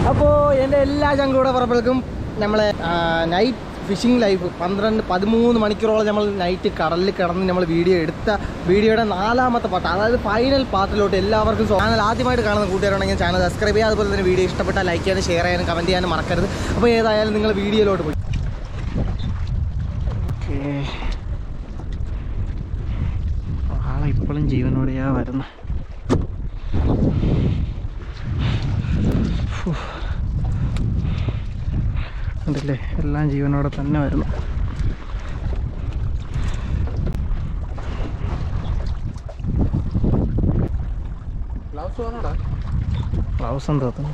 അപ്പോൾ എൻ്റെ എല്ലാ ചങ്കൂടെ പറപ്പുകൾക്കും നമ്മളെ നൈറ്റ് ഫിഷിംഗ് ലൈഫ് പന്ത്രണ്ട് പതിമൂന്ന് മണിക്കൂറോളം നമ്മൾ നൈറ്റ് കടലിൽ കിടന്ന് നമ്മൾ വീഡിയോ എടുത്ത വീഡിയോയുടെ നാലാമത്തെ പാട്ട് അതായത് ഫൈനൽ പാർട്ടിലോട്ട് എല്ലാവർക്കും ചാനൽ ആദ്യമായിട്ട് കാണുന്ന കൂട്ടുകാരുണ്ടെങ്കിൽ ചാനൽ സബ്സ്ക്രൈബ് ചെയ്യുക അതുപോലെ തന്നെ വീഡിയോ ഇഷ്ടപ്പെട്ടാൽ ലൈക്ക് ചെയ്യാനും ഷെയർ ചെയ്യാനും കമൻറ്റ് ചെയ്യാനും മറക്കരുത് അപ്പോൾ ഏതായാലും നിങ്ങൾ വീഡിയോയിലോട്ട് പോയി ആളെ ഇപ്പോഴും ജീവനോടെയാ വരുന്നത് ഉണ്ടല്ലേ എല്ലാം ജീവനോടെ തന്നെ വരുന്നു ഗ്ലൗസ് എന്താ തോന്നുന്നു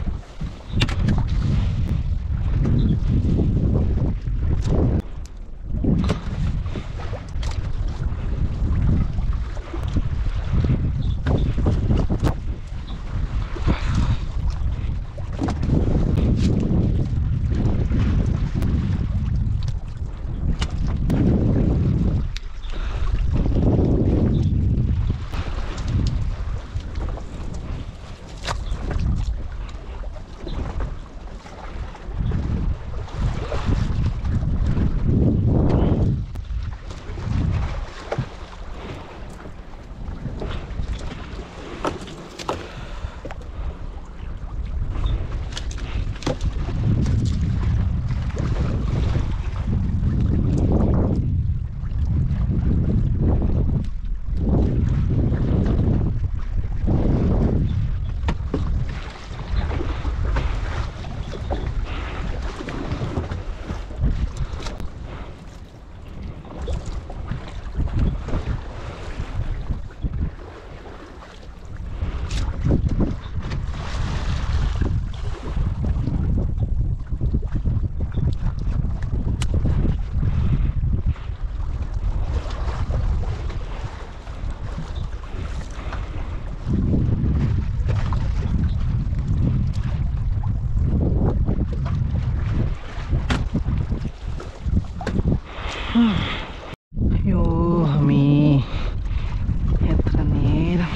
അയ്യോ അമ്മേ എത്ര നേരം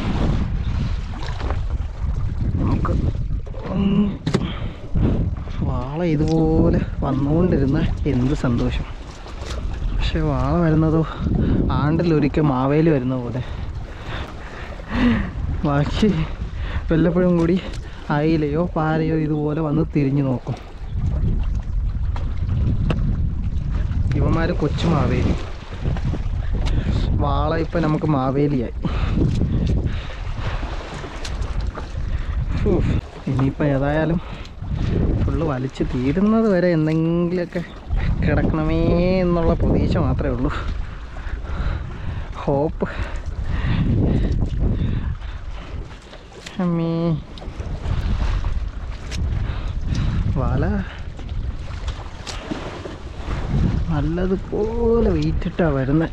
നമുക്ക് ഉം. വാള ഇതുപോലെ വന്നുകൊണ്ടിരുന്ന എന്ത് സന്തോഷം പക്ഷെ വാള വരുന്നതോ ആണ്ടിലൊരിക്കൽ മാവേലി വരുന്ന പോലെ ബാക്കി വല്ലപ്പോഴും കൂടി അയിലയോ പാരയോ ഇതുപോലെ വന്ന് തിരിഞ്ഞു നോക്കും ഇവന്മാർ കൊച്ചു മാവേലി വാള ഇപ്പം നമുക്ക് മാവേലിയായി ഉഫ്. ഇനിയിപ്പോൾ ഏതായാലും ഫുള്ള് വലിച്ച് തീരുന്നത് വരെ എന്തെങ്കിലുമൊക്കെ കിടക്കണമേ എന്നുള്ള പ്രതീക്ഷ മാത്രമേ ഉള്ളൂ ഹോപ്പ് അമ്മേ വല നല്ലതുപോലെ വെയിറ്റിട്ടാ വരുന്നത്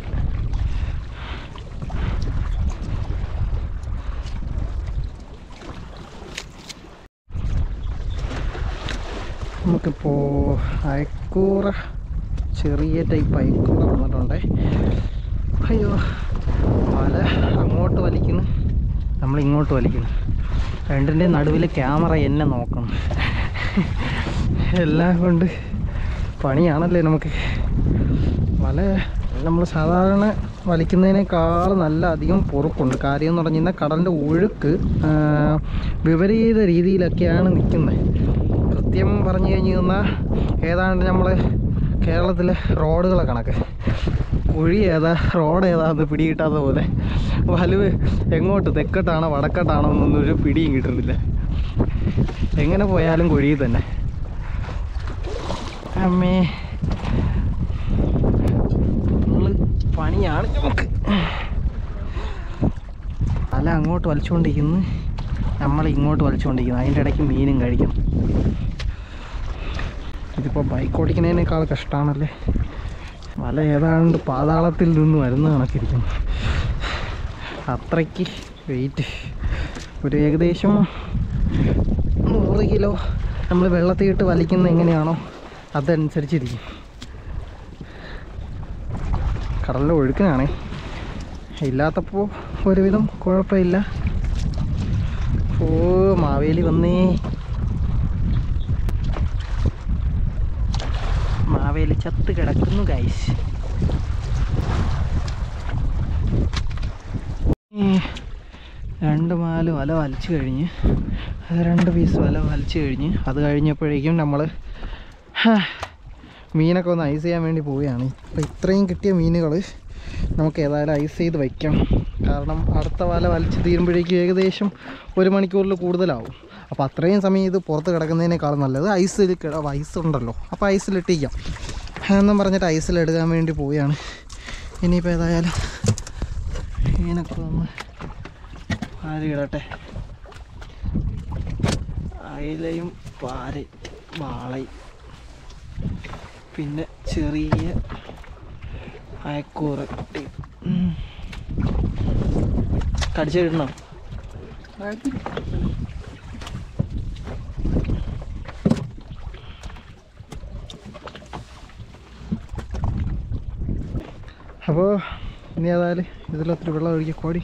നമുക്കിപ്പോൾ അയക്കൂറ ചെറിയ ടൈപ്പ് അയക്കൂറ വന്നിട്ടുണ്ടേ അയ്യോ വല അങ്ങോട്ട് വലിക്കുന്നു നമ്മൾ ഇങ്ങോട്ട് വലിക്കുന്നു രണ്ടിൻ്റെ നടുവിൽ ക്യാമറ എന്നെ നോക്കണം എല്ലാം കൊണ്ട് പണിയാണല്ലേ നമുക്ക് വല നമ്മൾ സാധാരണ വലിക്കുന്നതിനേക്കാൾ നല്ല അധികം പൊറുപ്പുണ്ട് കാര്യം എന്ന് പറഞ്ഞു കഴിഞ്ഞാൽ കടലിൻ്റെ ഒഴുക്ക് ആ, വിപരീത രീതിയിലൊക്കെയാണ് നിൽക്കുന്നത് കൃത്യം പറഞ്ഞു കഴിഞ്ഞ് കഴിഞ്ഞാൽ ഏതാണ്ട് നമ്മൾ കേരളത്തിലെ റോഡുകളെ കണക്ക് കുഴി ഏതാ റോഡ് ഏതാന്ന് പിടികിട്ടാത്ത പോലെ വലുവ് എങ്ങോട്ട് തെക്കട്ടാണോ വടക്കട്ടാണോ എന്നൊന്നും ഒരു പിടിയും കിട്ടുന്നില്ല എങ്ങനെ പോയാലും കുഴി തന്നെ അമ്മേ ഫുള്ള് പണിയാണ് നമുക്ക് അല അങ്ങോട്ട് വലിച്ചുകൊണ്ടിരിക്കുന്നു നമ്മൾ ഇങ്ങോട്ട് വലിച്ചുകൊണ്ടിരിക്കുന്നു അതിൻ്റെ ഇടയ്ക്ക് മീനും കഴിക്കും ഇതിപ്പോൾ ബൈക്ക് ഓടിക്കുന്നതിനേക്കാൾ കഷ്ടമാണല്ലേ വല ഏതാണ്ട് പാതാളത്തിൽ നിന്ന് വരുന്ന കണക്കിരിക്കുന്നു അത്രയ്ക്ക് വെയിറ്റ് ഒരു ഏകദേശം നൂറ് കിലോ നമ്മൾ വെള്ളത്തിയിട്ട് വലിക്കുന്ന എങ്ങനെയാണോ അതനുസരിച്ചിരിക്കും കടലിലെ ഒഴുക്കിനാണേ ഇല്ലാത്തപ്പോൾ ഒരുവിധം കുഴപ്പമില്ല ഓ മാവേലി വന്നേ ചത്ത് കിടക്കുന്നു ഗൈസ് രണ്ട് മാല് വല വലിച്ചു കഴിഞ്ഞ് അത് രണ്ട് പീസ് വല വലിച്ചു കഴിഞ്ഞ് അത് കഴിഞ്ഞപ്പോഴേക്കും നമ്മൾ മീനൊക്കെ ഒന്ന് ഐസ് ചെയ്യാൻ വേണ്ടി പോവുകയാണ് അപ്പോൾ ഇത്രയും കിട്ടിയ മീനുകൾ നമുക്ക് ഏതായാലും ഐസ് ചെയ്ത് വയ്ക്കണം കാരണം അടുത്ത വല വലിച്ച് തീരുമ്പോഴേക്കും ഏകദേശം ഒരു മണിക്കൂറിൽ കൂടുതലാവും അപ്പോൾ അത്രയും സമയം ഇത് പുറത്ത് കിടക്കുന്നതിനേക്കാളും നല്ലത് ഐസിൽ കിട ഐസ് ഉണ്ടല്ലോ അപ്പോൾ ഐസിലിട്ടിരിക്കാം എന്നും പറഞ്ഞിട്ട് ഐസിലെടുക്കാൻ വേണ്ടി പോവുകയാണ് ഇനിയിപ്പോൾ ഏതായാലും മീനൊക്കെ ഒന്ന് ആര് കിടട്ടെ അയിലയും പാരയും വാളയും പിന്നെ ചെറിയ അയക്കൂറ് ഉം. കടിച്ചിടണം അപ്പോൾ ഇനി ഏതായാലും ഇതിലൊത്തിരി വെള്ളം ഒഴിക്കുക കോടി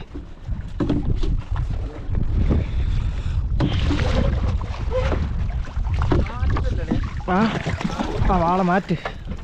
ആ ആ വാള മാറ്റ്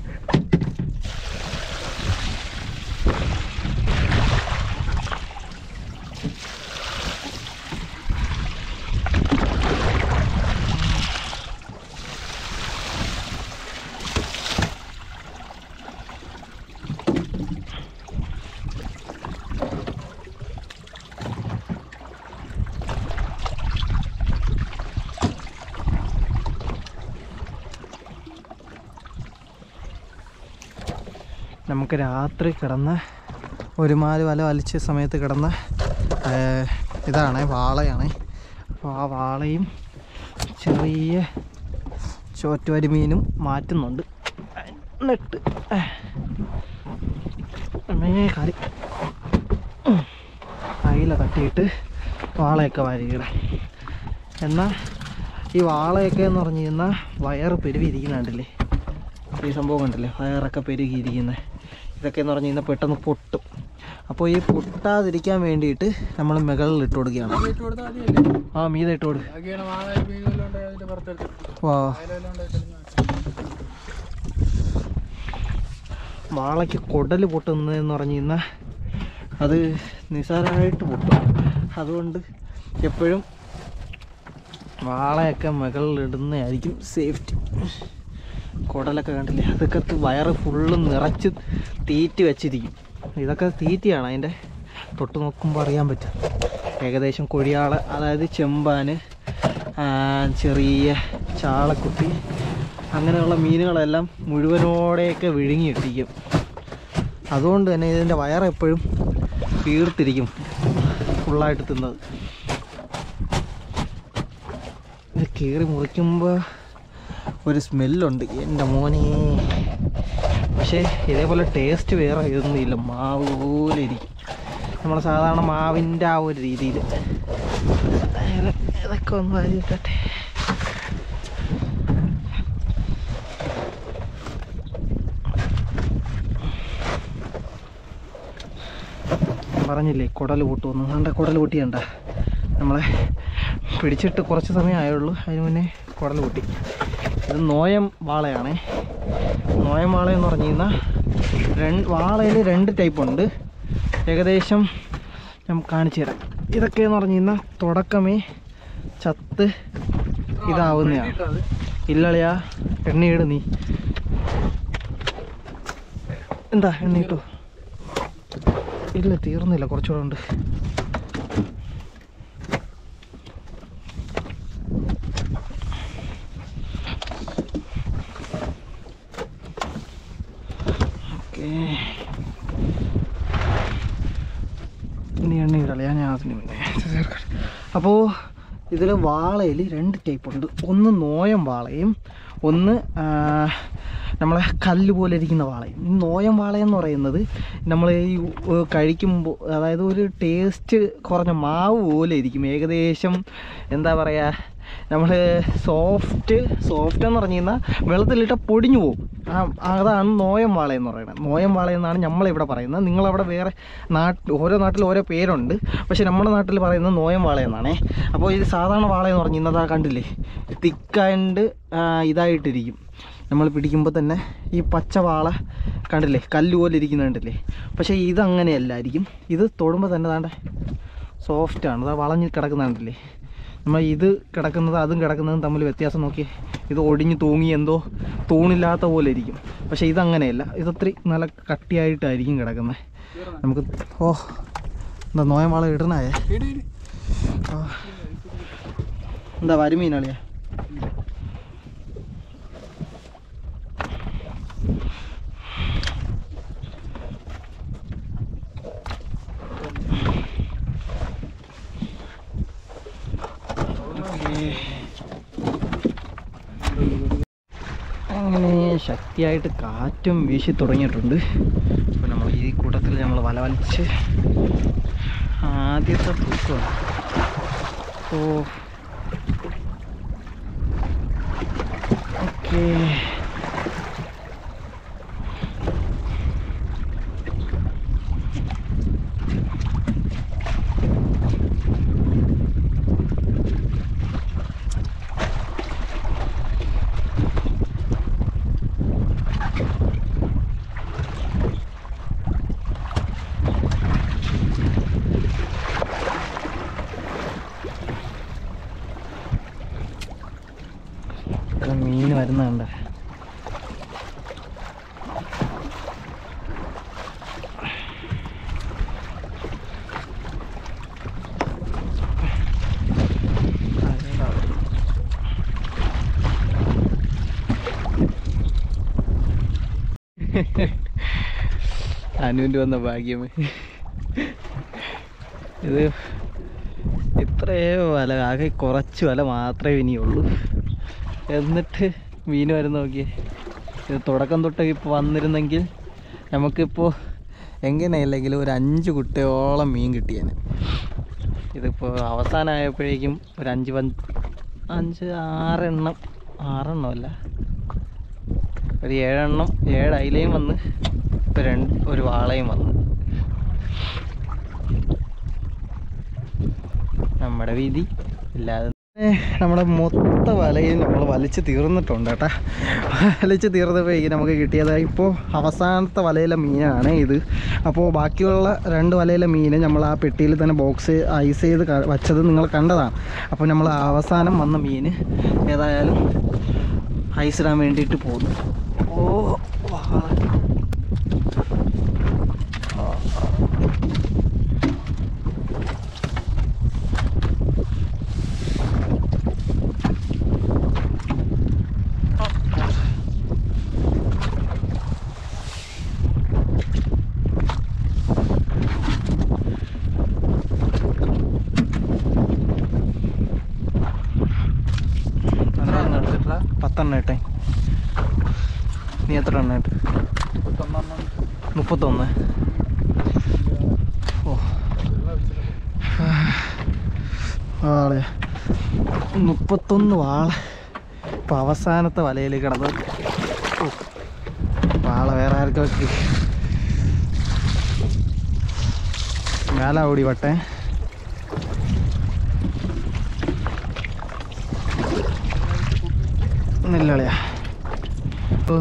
നമുക്ക് രാത്രി കിടന്ന ഒരുമാതിരി വല വലിച്ച സമയത്ത് കിടന്ന ആ, ഇതാണ് വാളയാണ് അപ്പോൾ ആ വാളയും ചെറിയ ചോറ്റുവരി മീനും മാറ്റുന്നുണ്ട് എന്നിട്ട് അമ്മേ കാലി ഉം. അയില തട്ടിയിട്ട് വാളയൊക്കെ വാരിയിടാം എന്നാൽ ഈ വാളയൊക്കെ എന്ന് പറഞ്ഞു കഴിഞ്ഞാൽ വയറ് പെരുവിരിക്കുന്നുണ്ടല്ലേ ഈ സംഭവം കണ്ടില്ലേ വയറൊക്കെ പെരുകിയിരിക്കുന്നത് ഇതൊക്കെ എന്ന് പറഞ്ഞു കഴിഞ്ഞാൽ പെട്ടെന്ന് പൊട്ടും അപ്പോൾ ഈ പൊട്ടാതിരിക്കാൻ വേണ്ടിയിട്ട് നമ്മൾ മുകളിൽ ഇട്ട് കൊടുക്കുകയാണ് ഇട്ട് കൊടുത്താൽ മതിയല്ലേ ആ മീത ഇട്ട് കൊടുക്കുക ബാക്കിയാണ് വാഴ മീൻ വല്ലതും ഉണ്ടെങ്കിൽ അതിന്റെ പുറത്തെടുത്ത് വാ അതിൽ വല്ലതും ഉണ്ടെങ്കിൽ വാളയ്ക്ക് കുടൽ പൊട്ടുന്നതെന്ന് പറഞ്ഞു കഴിഞ്ഞാൽ അത് നിസാരമായിട്ട് പൊട്ടും അതുകൊണ്ട് എപ്പോഴും വാളയൊക്കെ മുകളിൽ ഇടുന്നതായിരിക്കും സേഫ്റ്റി കുടലൊക്കെ കണ്ടില്ലേ അതൊക്കെ ത് വയറ് ഫുള്ള് നിറച്ച് തീറ്റി വെച്ചിരിക്കും ഇതൊക്കെ തീറ്റിയാണ് അതിൻ്റെ തൊട്ട് നോക്കുമ്പോൾ അറിയാൻ പറ്റും ഏകദേശം കൊഴിയാള അതായത് ചെമ്പാന് ആ, ചെറിയ ചാളക്കുട്ടി അങ്ങനെയുള്ള മീനുകളെല്ലാം മുഴുവനോടെയൊക്കെ വിഴുങ്ങിയിട്ടിരിക്കും അതുകൊണ്ട് തന്നെ ഇതിൻ്റെ വയറെപ്പോഴും വീർത്തിരിക്കും ഫുള്ളായിട്ട് തിന്നത് ഇത് കീറി മുറിക്കുമ്പോൾ ഒരു സ്മെല്ലുണ്ട് എൻ്റെ മോനെ പക്ഷേ ഇതേപോലെ ടേസ്റ്റ് വേറെ ഇതൊന്നും ഇല്ല മാവ് പോലെ ഇരിക്കും നമ്മൾ സാധാരണ മാവിൻ്റെ ആ ഒരു രീതിയിൽ ഇതൊക്കെ ഒന്ന് വാരിയിട്ടെ ഞാൻ പറഞ്ഞില്ലേ കുടൽ പൊട്ടുമെന്ന് കണ്ട കുടൽ പൊട്ടിയണ്ട നമ്മളെ പിടിച്ചിട്ട് കുറച്ച് സമയം ആയുള്ളൂ അതിന് മുന്നേ കുടൽ പൊട്ടി ഇത് നോയം വാളയാണേ നോയം വാള എന്ന് പറഞ്ഞു കഴിഞ്ഞാൽ രണ്ട് വാളയിൽ രണ്ട് ടൈപ്പ് ഉണ്ട് ഏകദേശം ഞാൻ കാണിച്ചു തരാം ഇതൊക്കെ എന്ന് പറഞ്ഞു കഴിഞ്ഞാൽ തുടക്കമേ ചത്ത് ഇതാവുന്നതാണ് ഇല്ലളിയാ എണ്ണയിട് നീ എന്താ എണ്ണയിട്ടു ഇല്ല തീർന്നില്ല കുറച്ചുകൂടെ ഉണ്ട് ഓക്കേ ഇനി എണ്ണ ഇടല ഞാൻ അതിന് മുന്നേ അപ്പോൾ ഇതിൽ വാളയിൽ രണ്ട് ടൈപ്പ് ഉണ്ട് ഒന്ന് നോയം വാളയും ഒന്ന് ആ, നമ്മളെ കല്ല് പോലെ ഇരിക്കുന്ന വാളയും ഈ നോയം വാളയെന്ന് പറയുന്നത് നമ്മൾ ഈ ഉ- കഴിക്കുമ്പോൾ അതായത് ഒരു ടേസ്റ്റ് കുറഞ്ഞ മാവ് പോലെ ഇരിക്കും ഏകദേശം എന്താ പറയുക നമ്മൾ സോഫ്റ്റ് സോഫ്റ്റ് എന്ന് പറഞ്ഞു കഴിഞ്ഞാൽ വെള്ളത്തിലിട്ട പൊടിഞ്ഞു പോകും ആ അതാണ് നോയം വാള എന്ന് പറയുന്നത് നോയം വാള എന്നാണ് നമ്മളിവിടെ പറയുന്നത് നിങ്ങളവിടെ വേറെ നാട്ടിൽ ഓരോ നാട്ടിൽ ഓരോ പേരുണ്ട് പക്ഷേ നമ്മുടെ നാട്ടിൽ പറയുന്നത് നോയം വാള എന്നാണേ അപ്പോൾ ഇത് സാധാരണ വാള എന്ന് പറഞ്ഞു കഴിഞ്ഞാൽ അതാ കണ്ടില്ലേ തിക്കായിട്ട് ഇതായിട്ടിരിക്കും നമ്മൾ പിടിക്കുമ്പോൾ തന്നെ ഈ പച്ച വാള കണ്ടില്ലേ കല്ല് പോലെ ഇരിക്കുന്ന കണ്ടില്ലേ പക്ഷേ ഇത് അങ്ങനെയല്ലായിരിക്കും ഇത് തൊടുമ്പോൾ തന്നെ താണ്ടെ സോഫ്റ്റാണ് അതാ വളഞ്ഞ് കിടക്കുന്ന കണ്ടില്ലേ നമ്മൾ ഇത് കിടക്കുന്നത് അതും കിടക്കുന്നതും തമ്മിൽ വ്യത്യാസം നോക്കി ഇത് ഒടിഞ്ഞ് തൂങ്ങി എന്തോ തൂണില്ലാത്ത പോലെ ഇരിക്കും പക്ഷേ ഇതങ്ങനെയല്ല ഇതത്ര നല്ല കട്ടിയായിട്ടായിരിക്കും കിടക്കുന്നത് നമുക്ക് ഓ എന്താ നോയം വാള ഇടണായേ ഇടി, ഇടി. ആ. എന്താ വരുമീനാളിയാ അങ്ങനെ ശക്തിയായിട്ട് കാറ്റും വീശി തുടങ്ങിയിട്ടുണ്ട് അപ്പോൾ നമ്മൾ ഈ കൂട്ടത്തിൽ നമ്മൾ വല വലിച്ച് ആദ്യത്തെ തൂക്കമാണ് ഓ ഓക്കേ ഒക്കെ മീൻ വരുന്നുണ്ട് അനുവിൻ്റെ വന്ന ഭാഗ്യം ഇത് ഇത്രയേ വല ആകെ കുറച്ച് വല മാത്രമേ ഇനിയുള്ളൂ എന്നിട്ട് മീൻ വരുന്ന നോക്കിയേ ഇത് തുടക്കം തൊട്ട് ഇപ്പോൾ വന്നിരുന്നെങ്കിൽ നമുക്കിപ്പോൾ എങ്ങനെയല്ലെങ്കിലും ഒരു അഞ്ച് കുട്ടിയോളം മീൻ കിട്ടിയേനെ ഇതിപ്പോൾ അവസാനമായപ്പോഴേക്കും ഒരു അഞ്ച് പഞ്ച് അഞ്ച് ആറെണ്ണം ആറെണ്ണം അല്ല ഒരു ഏഴെണ്ണം ഏഴ് അയിലയും വന്ന് ഇപ്പോൾ രണ്ട് ഒരു വാളയും വന്നു നമ്മുടെ വീതി ഇല്ലാതെ ഏ, നമ്മുടെ മൊത്ത വലയിൽ നമ്മൾ വലിച്ച് തീർന്നിട്ടുണ്ട് കേട്ടാ വലിച്ച് തീർന്നപ്പോഴേക്കും നമുക്ക് കിട്ടിയത് ഇപ്പോൾ അവസാനത്തെ വലയിലെ മീനാണ് ഇത് അപ്പോൾ ബാക്കിയുള്ള രണ്ട് വലയിലെ മീൻ നമ്മൾ ആ പെട്ടിയിൽ തന്നെ ബോക്സ് ഐസ് ചെയ്ത് ക- വച്ചത് നിങ്ങൾ കണ്ടതാണ് അപ്പോൾ നമ്മൾ അവസാനം വന്ന മീൻ ഏതായാലും ഐസ് ഇടാൻ വേണ്ടിയിട്ട് പോകുന്നു ഓ വാള. എത്ര എണ്ണം എടുത്തിട്ടാ പത്തെണ്ണം ഇട്ടേ നീ എത്ര എണ്ണം ഇട്ട് മുപ്പത്തൊന്നെണ്ണം മുപ്പത്തൊന്ന് ഓ വാള മുപ്പത്തൊന്ന് വാള ഇപ്പം അവസാനത്തെ വലയിൽ കിടന്ന് ഓ വാള വേറെ ആർക്കും വെക്ക് മേല ഓടി വട്ടെ നെല്ലളിയാ ഓ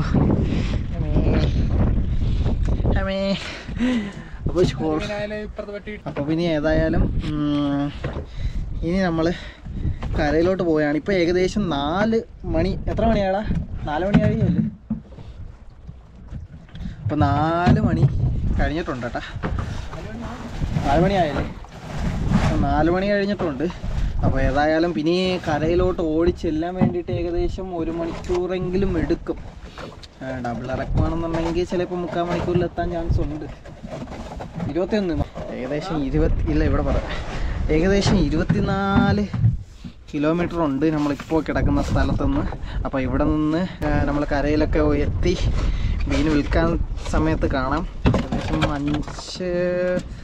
അപ്പോൾ ചോറ് മീനായാലും ഇപ്പുറത്ത് വെട്ടി അപ്പോൾ പിന്നെ ഏതായാലും ഉം, ഇനി നമ്മൾ കരയിലോട്ട് പോവുകയാണ് ഇപ്പോൾ ഏകദേശം നാല് മണി എത്ര മണിയാടാ നാല് മണി കഴിഞ്ഞല്ലേ അപ്പോൾ നാല് മണി കഴിഞ്ഞിട്ടുണ്ട് കേട്ടാ നാല് മണിയായല്ലേ അപ്പോൾ നാല് മണി കഴിഞ്ഞിട്ടുണ്ട് അപ്പോൾ ഏതായാലും പിന്നെ ഈ കരയിലോട്ട് ഓടിച്ചെല്ലാൻ വേണ്ടിയിട്ട് ഏകദേശം ഒരു മണിക്കൂറെങ്കിലും എടുക്കും ഡബിൾ ഇറക്കുവാണെന്നുണ്ടെങ്കിൽ ചിലപ്പോൾ മുക്കാൽ മണിക്കൂറിൽ എത്താൻ ചാൻസ് ഉണ്ട് ഇരുപത്തിയൊന്ന് ഏകദേശം ഇരുപത്തി ഇല്ല ഇവിടെ പറ ഏകദേശം ഇരുപത്തിനാല് കിലോമീറ്റർ ഉണ്ട് നമ്മളിപ്പോൾ കിടക്കുന്ന സ്ഥലത്തുനിന്ന് അപ്പോൾ ഇവിടെ നിന്ന് നമ്മൾ കരയിലൊക്കെ എത്തി മീൻ വിൽക്കാൻ സമയത്ത് കാണാം ഏകദേശം അഞ്ച്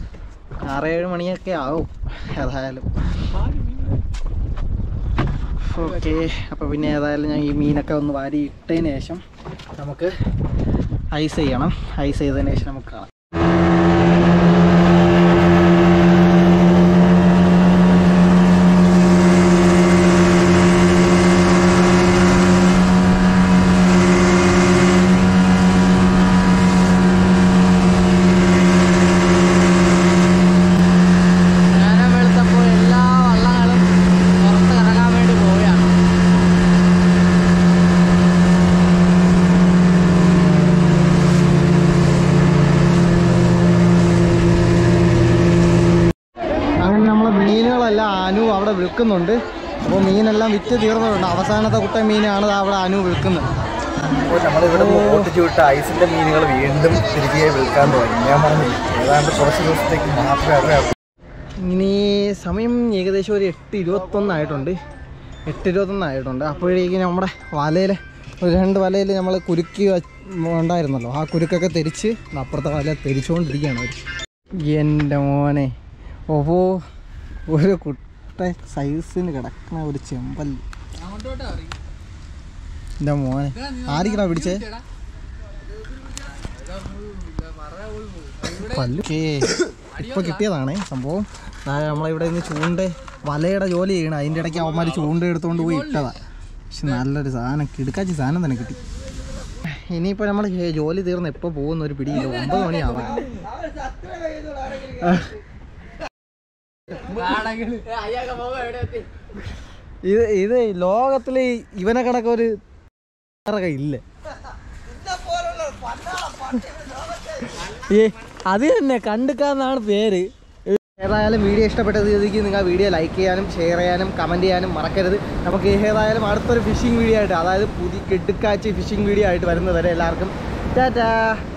ആറേഴ് മണിയൊക്കെ ആവും ഏതായാലും ഓക്കെ അപ്പോൾ പിന്നെ ഏതായാലും ഞാൻ ഈ മീനൊക്കെ ഒന്ന് വാരി ഇട്ടതിന് ശേഷം നമുക്ക് ഐസ് ചെയ്യണം ഐസ് ചെയ്തതിന് ശേഷം നമുക്ക് കാണാം നേരം വെളുത്തപ്പോൾ എല്ലാ വള്ളങ്ങളും പുറത്ത് കറങ്ങാൻ വേണ്ടി പോവുകയാണ് അങ്ങനെ നമ്മളെ മീനുകളെല്ലാം അനു അവിടെ വിൽക്കുന്നുണ്ട് അപ്പോൾ മീനെല്ലാം വിറ്റ് തീർന്നിട്ടുണ്ട് അവസാനത്തെ കുട്ട മീനാണ് ദാ അവിടെ അനു വിൽക്കുന്നത് അപ്പോൾ നമ്മളിവിടെ ഓട്ടിച്ചു വിട്ട ഐസിന്റെ മീനുകൾ വീണ്ടും തിരികെ വിൽക്കാൻ തുടങ്ങി ഞാൻ പറഞ്ഞു ഏതാണ്ട് കുറച്ച് ദിവസത്തേക്ക് മാത്രമേ അറിയാവൂ ഇനി സമയം ഏകദേശം ഒരു എട്ട് ഇരുപത്തൊന്നായിട്ടുണ്ട് എട്ട് ഇരുപത്തൊന്നായിട്ടുണ്ട് അപ്പോഴേക്കും നമ്മുടെ വലയിൽ ഒരു രണ്ട് വലയിൽ നമ്മൾ കുരുക്കി വ- ഉണ്ടായിരുന്നല്ലോ ആ കുരുക്കൊക്കെ തെരിച്ച് അപ്പുറത്തെ വല തെരിച്ചുകൊണ്ടിരിക്കുകയാണ് അവർ എൻ്റെ മോനെ ഓഹോ ഒരു കുട്ട സൈസിന് കിടക്കണ ഒരു ചെമ്പൽ എൻ്റെ മോനെ ആരിക്കണ പിടിച്ചേ പല്ലേ ഇപ്പൊ കിട്ടിയതാണേ സംഭവം ദാ നമ്മളിവിടെ നിന്ന് ചൂണ്ട വലയുടെ ജോലി ചെയ്യണം അതിൻ്റെ ഇടയ്ക്ക് അവന്മാർ ചൂണ്ട എടുത്തുകൊണ്ട് പോയി ഇട്ടതാ പക്ഷെ നല്ലൊരു സാധനം കിടുക്കാച്ചി സാധനം തന്നെ കിട്ടി ഇനിയിപ്പോൾ നമ്മൾ ജോലി തീർന്ന് എപ്പോൾ പോകുന്ന ഒരു പിടിയില്ല ഒമ്പത് മണിയാവാം ഇത് ഇത് ലോകത്തിൽ ഇവനെ കണക്കൊരു ഇല്ല ഏ അത് തന്നെ കണ്ടുക്കാന്നാണ് പേര് ഏതായാലും വീഡിയോ ഇഷ്ടപ്പെട്ട രീതിക്ക് നിങ്ങൾ വീഡിയോ ലൈക്ക് ചെയ്യാനും ഷെയർ ചെയ്യാനും കമൻറ്റ് ചെയ്യാനും മറക്കരുത് നമുക്ക് ഏതായാലും അടുത്തൊരു ഫിഷിംഗ് വീഡിയോ ആയിട്ട് അതായത് പുതിയ കെട്ടുക്കാച്ചി ഫിഷിംഗ് വീഡിയോ ആയിട്ട് വരുന്നത് വരെ എല്ലാവർക്കും ടാറ്റാ